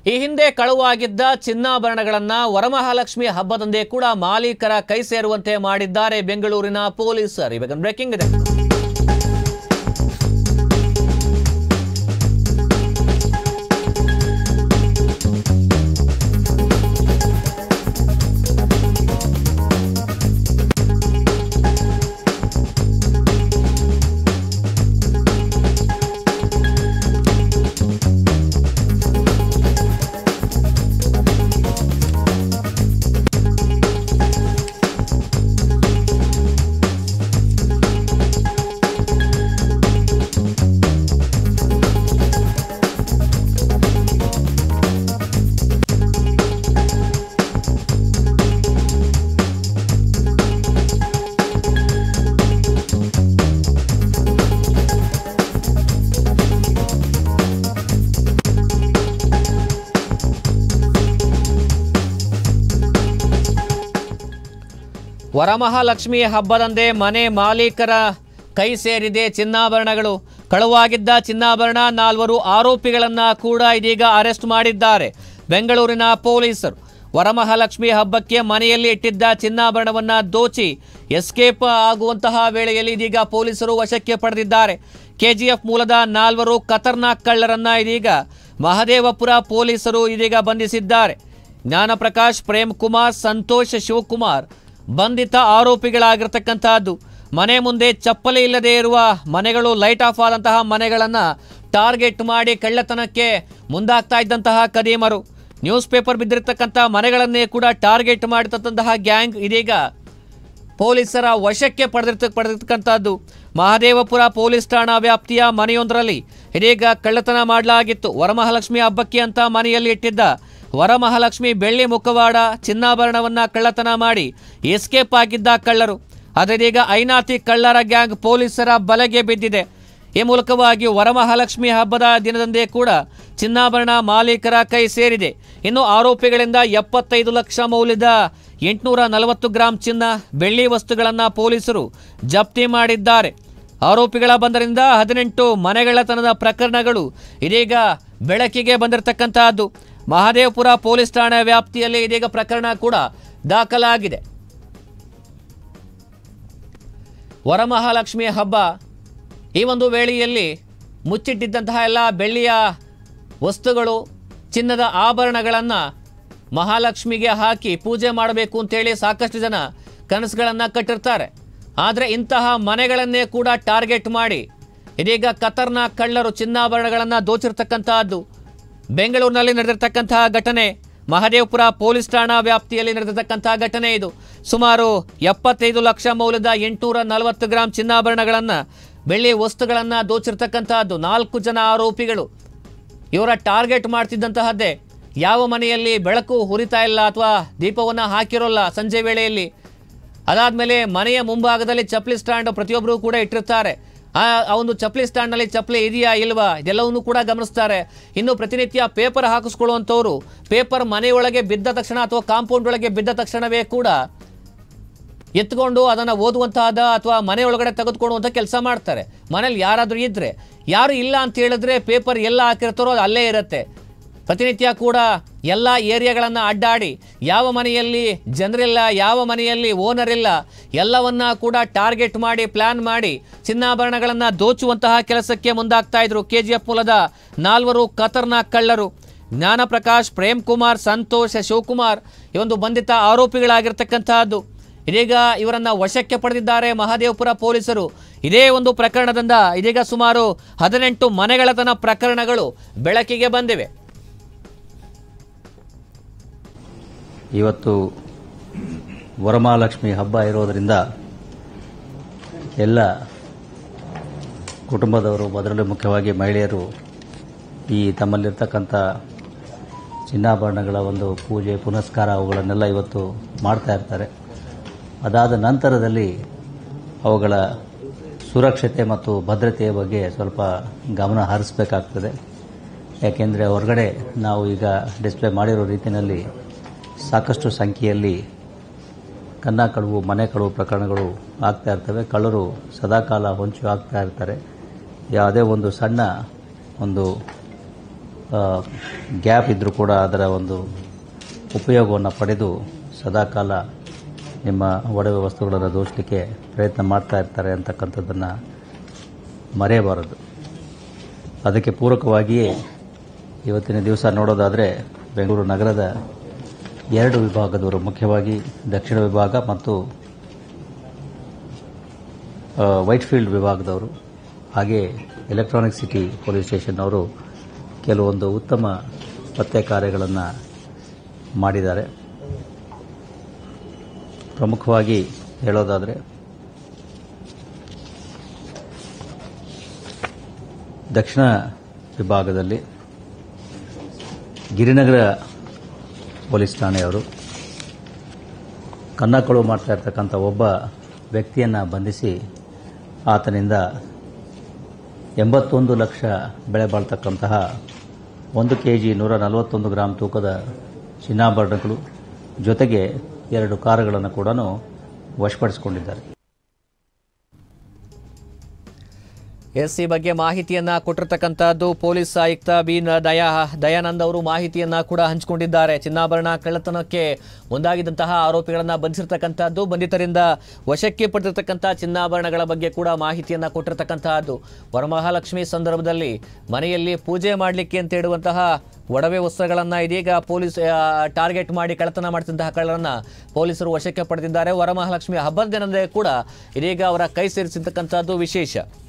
ಈ ಹಿಂದೆ ಕಳುವಾಗಿದ್ದ ಚಿನ್ನಾಭರಣಗಳನ್ನ ವರಮಹಾಲಕ್ಷ್ಮಿ ಹಬ್ಬದಂದೇ ಕೂಡ ಮಾಲೀಕರ ಕೈ ಸೇರುವಂತೆ ಮಾಡಿದ್ದಾರೆ ಬೆಂಗಳೂರಿನ ಪೊಲೀಸರು ಇವಾಗ ಬ್ರೇಕಿಂಗ್ ಇದೆ ವರಮಹಾಲಕ್ಷ್ಮಿ ಹಬ್ಬದಂದೇ ಮನೆ ಮಾಲೀಕರ ಕೈ ಸೇರಿದೆ ಚಿನ್ನಾಭರಣಗಳು ಕಳುವಾಗಿದ್ದ ಚಿನ್ನಾಭರಣ ನಾಲ್ವರು ಆರೋಪಿಗಳನ್ನ ಕೂಡ ಇದೀಗ ಅರೆಸ್ಟ್ ಮಾಡಿದ್ದಾರೆ ಬೆಂಗಳೂರಿನ ಪೊಲೀಸರು ವರಮಹಾಲಕ್ಷ್ಮಿ ಹಬ್ಬಕ್ಕೆ ಮನೆಯಲ್ಲಿ ಇಟ್ಟಿದ್ದ ಚಿನ್ನಾಭರಣವನ್ನ ದೋಚಿ ಎಸ್ಕೇಪ್ ಆಗುವಂತಹ ವೇಳೆಯಲ್ಲಿ ಇದೀಗ ಪೊಲೀಸರು ವಶಕ್ಕೆ ಪಡೆದಿದ್ದಾರೆ ಕೆಜಿಎಫ್ ಮೂಲದ ನಾಲ್ವರು ಖತರ್ನಾಕ್ ಕಳ್ಳರನ್ನ ಇದೀಗ ಮಹದೇವಪುರ ಪೊಲೀಸರು ಇದೀಗ ಬಂಧಿಸಿದ್ದಾರೆ ಜ್ಞಾನಪ್ರಕಾಶ್ ಪ್ರೇಮ್ ಕುಮಾರ್ ಸಂತೋಷ್ ಶಿವಕುಮಾರ್ ಬಂಧಿತ ಆರೋಪಿಗಳಾಗಿರ್ತಕ್ಕಂತಹದ್ದು ಮನೆ ಮುಂದೆ ಚಪ್ಪಲಿ ಇಲ್ಲದೆ ಇರುವ ಮನೆಗಳು ಲೈಟ್ ಆಫ್ ಆದಂತಹ ಮನೆಗಳನ್ನು ಟಾರ್ಗೆಟ್ ಮಾಡಿ ಕಳ್ಳತನಕ್ಕೆ ಮುಂದಾಗ್ತಾ ಇದ್ದಂತಹ ಕದೀಮರು ನ್ಯೂಸ್ ಪೇಪರ್ ಬಿದ್ದಿರತಕ್ಕಂಥ ಮನೆಗಳನ್ನೇ ಕೂಡ ಟಾರ್ಗೆಟ್ ಮಾಡಿದಂತಹ ಗ್ಯಾಂಗ್ ಇದೀಗ ಪೊಲೀಸರ ವಶಕ್ಕೆ ಪಡೆದಿರ್ತ ಪಡೆದಿರ್ತಕ್ಕಂಥದ್ದು ಮಹದೇವಪುರ ಪೊಲೀಸ್ ಠಾಣಾ ವ್ಯಾಪ್ತಿಯ ಮನೆಯೊಂದರಲ್ಲಿ ಇದೀಗ ಕಳ್ಳತನ ಮಾಡಲಾಗಿತ್ತು ವರಮಹಾಲಕ್ಷ್ಮಿ ಹಬ್ಬಕ್ಕೆ ಅಂತ ಮನೆಯಲ್ಲಿ ಇಟ್ಟಿದ್ದ ವರಮಹಾಲಕ್ಷ್ಮಿ ಬೆಳ್ಳಿ ಮುಖವಾಡ ಚಿನ್ನಾಭರಣವನ್ನ ಕಳ್ಳತನ ಮಾಡಿ ಎಸ್ಕೇಪ್ ಆಗಿದ್ದ ಕಳ್ಳರು ಅದರೀಗ ಐನಾತಿ ಕಳ್ಳರ ಗ್ಯಾಂಗ್ ಪೊಲೀಸರ ಬಲೆಗೆ ಬಿದ್ದಿದೆ ಈ ಮೂಲಕವಾಗಿ ವರಮಹಾಲಕ್ಷ್ಮಿ ಹಬ್ಬದ ದಿನದಂದೇ ಕೂಡ ಚಿನ್ನಾಭರಣ ಮಾಲೀಕರ ಕೈ ಸೇರಿದೆ ಇನ್ನು ಆರೋಪಿಗಳಿಂದ ಎಪ್ಪತ್ತೈದು ಲಕ್ಷ ಮೌಲ್ಯದ ಎಂಟುನೂರ ನಲವತ್ತು ಗ್ರಾಂ ಚಿನ್ನ ಬೆಳ್ಳಿ ವಸ್ತುಗಳನ್ನು ಪೊಲೀಸರು ಜಪ್ತಿ ಮಾಡಿದ್ದಾರೆ ಆರೋಪಿಗಳ ಬಂದರಿಂದ ಹದಿನೆಂಟು ಮನೆಗಳ್ಳತನದ ಪ್ರಕರಣಗಳು ಇದೀಗ ಬೆಳಕಿಗೆ ಬಂದಿರತಕ್ಕಂತಹದ್ದು ಮಹದೇವಪುರ ಪೊಲೀಸ್ ಠಾಣೆ ವ್ಯಾಪ್ತಿಯಲ್ಲಿ ಇದೀಗ ಪ್ರಕರಣ ಕೂಡ ದಾಖಲಾಗಿದೆ ವರಮಹಾಲಕ್ಷ್ಮಿ ಹಬ್ಬ ಈ ಒಂದು ವೇಳೆಯಲ್ಲಿ ಮುಚ್ಚಿಟ್ಟಿದ್ದಂತಹ ಎಲ್ಲ ಬೆಳ್ಳಿಯ ವಸ್ತುಗಳು ಚಿನ್ನದ ಆಭರಣಗಳನ್ನು ಮಹಾಲಕ್ಷ್ಮಿಗೆ ಹಾಕಿ ಪೂಜೆ ಮಾಡಬೇಕು ಅಂತೇಳಿ ಸಾಕಷ್ಟು ಜನ ಕನಸುಗಳನ್ನು ಕಟ್ಟಿರ್ತಾರೆ ಆದರೆ ಇಂತಹ ಮನೆಗಳನ್ನೇ ಕೂಡ ಟಾರ್ಗೆಟ್ ಮಾಡಿ ಇದೀಗ ಕತರ್ನ ಕಳ್ಳರು ಚಿನ್ನಾಭರಣಗಳನ್ನು ದೋಚಿರ್ತಕ್ಕಂತಹದ್ದು ಬೆಂಗಳೂರಿನಲ್ಲಿ ನಡೆದಿರ್ತಕ್ಕಂತಹ ಘಟನೆ ಮಹದೇವಪುರ ಪೊಲೀಸ್ ಠಾಣಾ ವ್ಯಾಪ್ತಿಯಲ್ಲಿ ನಡೆದಿರ್ತಕ್ಕಂತಹ ಘಟನೆ ಇದು ಸುಮಾರು ಎಪ್ಪತ್ತೈದು ಲಕ್ಷ ಮೌಲ್ಯದ ಎಂಟುನೂರ ನಲವತ್ತು ಗ್ರಾಂ ಚಿನ್ನಾಭರಣಗಳನ್ನು ಬೆಳ್ಳಿ ವಸ್ತುಗಳನ್ನು ದೋಚಿರ್ತಕ್ಕಂತಹದ್ದು ನಾಲ್ಕು ಜನ ಆರೋಪಿಗಳು ಇವರ ಟಾರ್ಗೆಟ್ ಮಾಡ್ತಿದ್ದಂತಹದ್ದೇ ಯಾವ ಮನೆಯಲ್ಲಿ ಬೆಳಕು ಹುರಿತಾ ಇಲ್ಲ ಅಥವಾ ದೀಪವನ್ನು ಹಾಕಿರೋಲ್ಲ ಸಂಜೆ ವೇಳೆಯಲ್ಲಿ ಅದಾದಮೇಲೆ ಮನೆಯ ಮುಂಭಾಗದಲ್ಲಿ ಚಪ್ಪಲಿ ಸ್ಟ್ಯಾಂಡ್ ಪ್ರತಿಯೊಬ್ಬರು ಕೂಡ ಇಟ್ಟಿರ್ತಾರೆ ಆ ಆ ಒಂದು ಚಪ್ಪಲಿ ಸ್ಟ್ಯಾಂಡ್ನಲ್ಲಿ ಚಪ್ಪಲಿ ಇದೆಯಾ ಇಲ್ವಾ ಇದೆಲ್ಲವನ್ನೂ ಕೂಡ ಗಮನಿಸ್ತಾರೆ ಇನ್ನು ಪ್ರತಿನಿತ್ಯ ಪೇಪರ್ ಹಾಕಿಸ್ಕೊಳ್ಳುವಂಥವ್ರು ಪೇಪರ್ ಮನೆಯೊಳಗೆ ಬಿದ್ದ ತಕ್ಷಣ ಅಥವಾ ಕಾಂಪೌಂಡ್ ಒಳಗೆ ಬಿದ್ದ ತಕ್ಷಣವೇ ಕೂಡ ಎತ್ಕೊಂಡು ಅದನ್ನು ಓದುವಂತಹದ ಅಥವಾ ಮನೆ ಒಳಗಡೆ ತೆಗೆದುಕೊಳ್ಳುವಂಥ ಕೆಲಸ ಮಾಡ್ತಾರೆ ಮನೇಲಿ ಯಾರಾದರೂ ಇದ್ದರೆ ಯಾರು ಇಲ್ಲ ಅಂತ ಹೇಳಿದ್ರೆ ಪೇಪರ್ ಎಲ್ಲ ಹಾಕಿರ್ತಾರೋ ಅದು ಅಲ್ಲೇ ಇರುತ್ತೆ ಪ್ರತಿನಿತ್ಯ ಕೂಡ ಎಲ್ಲ ಏರಿಯಾಗಳನ್ನು ಅಡ್ಡಾಡಿ ಯಾವ ಮನೆಯಲ್ಲಿ ಜನರಿಲ್ಲ ಯಾವ ಮನೆಯಲ್ಲಿ ಓನರ್ ಇಲ್ಲ ಎಲ್ಲವನ್ನ ಕೂಡ ಟಾರ್ಗೆಟ್ ಮಾಡಿ ಪ್ಲಾನ್ ಮಾಡಿ ಚಿನ್ನಾಭರಣಗಳನ್ನು ದೋಚುವಂತಹ ಕೆಲಸಕ್ಕೆ ಮುಂದಾಗ್ತಾ ಇದ್ರು ಕೆ ಜಿ ಎಫ್ ಮೂಲದ ನಾಲ್ವರು ಖತರ್ನಾಕ್ ಕಳ್ಳರು ಜ್ಞಾನಪ್ರಕಾಶ್ ಪ್ರೇಮ್ ಕುಮಾರ್ ಸಂತೋಷ್ ಶಿವಕುಮಾರ್ ಈ ಒಂದು ಬಂಧಿತ ಆರೋಪಿಗಳಾಗಿರ್ತಕ್ಕಂತಹದ್ದು ಇದೀಗ ಇವರನ್ನ ವಶಕ್ಕೆ ಪಡೆದಿದ್ದಾರೆ ಮಹದೇವಪುರ ಪೊಲೀಸರು ಇದೇ ಒಂದು ಪ್ರಕರಣದಿಂದ ಇದೀಗ ಸುಮಾರು ಹದಿನೆಂಟು ಮನೆಗಳತನ ಪ್ರಕರಣಗಳು ಬೆಳಕಿಗೆ ಬಂದಿವೆ ಇವತ್ತು ವರಮಹಾಲಕ್ಷ್ಮಿ ಹಬ್ಬ ಇರೋದರಿಂದ ಎಲ್ಲ ಕುಟುಂಬದವರು ಅದರಲ್ಲೂ ಮುಖ್ಯವಾಗಿ ಮಹಿಳೆಯರು ಈ ತಮ್ಮಲ್ಲಿರ್ತಕ್ಕಂಥ ಚಿನ್ನಾಭರಣಗಳ ಒಂದು ಪೂಜೆ ಪುನಸ್ಕಾರ ಅವುಗಳನ್ನೆಲ್ಲ ಇವತ್ತು ಮಾಡ್ತಾ ಇರ್ತಾರೆ ಅದಾದ ನಂತರದಲ್ಲಿ ಅವುಗಳ ಸುರಕ್ಷತೆ ಮತ್ತು ಭದ್ರತೆಯ ಬಗ್ಗೆ ಸ್ವಲ್ಪ ಗಮನ ಹರಿಸಬೇಕಾಗ್ತದೆ ಯಾಕೆಂದರೆ ಹೊರಗಡೆ ನಾವು ಈಗ ಡಿಸ್ಪ್ಲೇ ಮಾಡಿರೋ ರೀತಿಯಲ್ಲಿ ಸಾಕಷ್ಟು ಸಂಖ್ಯೆಯಲ್ಲಿ ಕನ್ನ ಕಳುವು ಮನೆ ಕಳುವು ಪ್ರಕರಣಗಳು ಆಗ್ತಾ ಇರ್ತವೆ ಕಳ್ಳರು ಸದಾಕಾಲ ಹೊಂಚು ಆಗ್ತಾ ಇರ್ತಾರೆ ಯಾವುದೇ ಒಂದು ಸಣ್ಣ ಒಂದು ಗ್ಯಾಪ್ ಇದ್ದರೂ ಕೂಡ ಅದರ ಒಂದು ಉಪಯೋಗವನ್ನು ಪಡೆದು ಸದಾಕಾಲ ನಿಮ್ಮ ಒಡವೆ ವಸ್ತುಗಳನ್ನು ದೋಚಲಿಕ್ಕೆ ಪ್ರಯತ್ನ ಮಾಡ್ತಾ ಇರ್ತಾರೆ ಅಂತಕ್ಕಂಥದ್ದನ್ನು ಮರೆಯಬಾರದು ಅದಕ್ಕೆ ಪೂರಕವಾಗಿಯೇ ಇವತ್ತಿನ ದಿವಸ ನೋಡೋದಾದರೆ ಬೆಂಗಳೂರು ನಗರದ ಎರಡು ವಿಭಾಗದವರು ಮುಖ್ಯವಾಗಿ ದಕ್ಷಿಣ ವಿಭಾಗ ಮತ್ತು ಆ, ವೈಟ್ಫೀಲ್ಡ್ ವಿಭಾಗದವರು ಹಾಗೆ ಎಲೆಕ್ಟ್ರಾನಿಕ್ ಸಿಟಿ ಪೊಲೀಸ್ ಸ್ಟೇಷನ್ ಅವರು ಕೆಲವೊಂದು ಉತ್ತಮ ಪತ್ತೆ ಕಾರ್ಯಗಳನ್ನು ಮಾಡಿದ್ದಾರೆ ಪ್ರಮುಖವಾಗಿ ಹೇಳೋದಾದರೆ ದಕ್ಷಿಣ ವಿಭಾಗದಲ್ಲಿ ಗಿರಿನಗರ ಪೊಲೀಸ್ ಠಾಣೆಯವರು ಕನ್ನಕಳು ಮಾಡ್ತಾ ಇರ್ತಕ್ಕಂಥ ಒಬ್ಬ ವ್ಯಕ್ತಿಯನ್ನು ಬಂಧಿಸಿ ಆತನಿಂದ ಎಂಬತ್ತೊಂದು ಲಕ್ಷ ಬೆಳೆ ಬಾಳ್ತಕ್ಕಂತಹ ಒಂದು ಕೆ ಜಿ ನೂರ ನಲವತ್ತೊಂದು ಗ್ರಾಂ ತೂಕದ ಚಿನ್ನಾಭರಣಗಳು ಜೊತೆಗೆ ಎರಡು ಕಾರುಗಳನ್ನು ಕೂಡ ವಶಪಡಿಸಿಕೊಂಡಿದ್ದಾರೆ ಎಸ್ ಈ ಬಗ್ಗೆ ಮಾಹಿತಿಯನ್ನ ಕೊಟ್ಟಿರ್ತಕ್ಕಂಥದ್ದು ಪೊಲೀಸ್ ಆಯುಕ್ತ ಬಿ ನ- ದಯಾ ದಯಾನಂದ್ ಅವರು ಮಾಹಿತಿಯನ್ನ ಕೂಡ ಹಂಚಿಕೊಂಡಿದ್ದಾರೆ ಚಿನ್ನಾಭರಣ ಕಳ್ಳತನಕ್ಕೆ ಮುಂದಾಗಿದ್ದಂತಹ ಆರೋಪಿಗಳನ್ನ ಬಂಧಿಸಿರ್ತಕ್ಕಂಥದ್ದು ಬಂಧಿತರಿಂದ ವಶಕ್ಕೆ ಪಡೆದಿರ್ತಕ್ಕಂಥ ಚಿನ್ನಾಭರಣಗಳ ಬಗ್ಗೆ ಕೂಡ ಮಾಹಿತಿಯನ್ನ ಕೊಟ್ಟಿರ್ತಕ್ಕಂತಹದ್ದು ವರಮಹಾಲಕ್ಷ್ಮಿ ಸಂದರ್ಭದಲ್ಲಿ ಮನೆಯಲ್ಲಿ ಪೂಜೆ ಮಾಡಲಿಕ್ಕೆ ಅಂತ ಹೇಳುವಂತಹ ಒಡವೆ ವಸ್ತ್ರಗಳನ್ನ ಇದೀಗ ಪೊಲೀಸ್ ಆ, ಟಾರ್ಗೆಟ್ ಮಾಡಿ ಕಳ್ಳತನ ಮಾಡ್ತಿದ್ದಂತಹ ಕಳ್ಳರನ್ನ ಪೊಲೀಸರು ವಶಕ್ಕೆ ಪಡೆದಿದ್ದಾರೆ ವರಮಹಾಲಕ್ಷ್ಮಿ ಹಬ್ಬದ ದಿನದೇ ಕೂಡ ಇದೀಗ ಅವರ ಕೈ ಸೇರಿಸಿರ್ತಕ್ಕಂಥದ್ದು ವಿಶೇಷ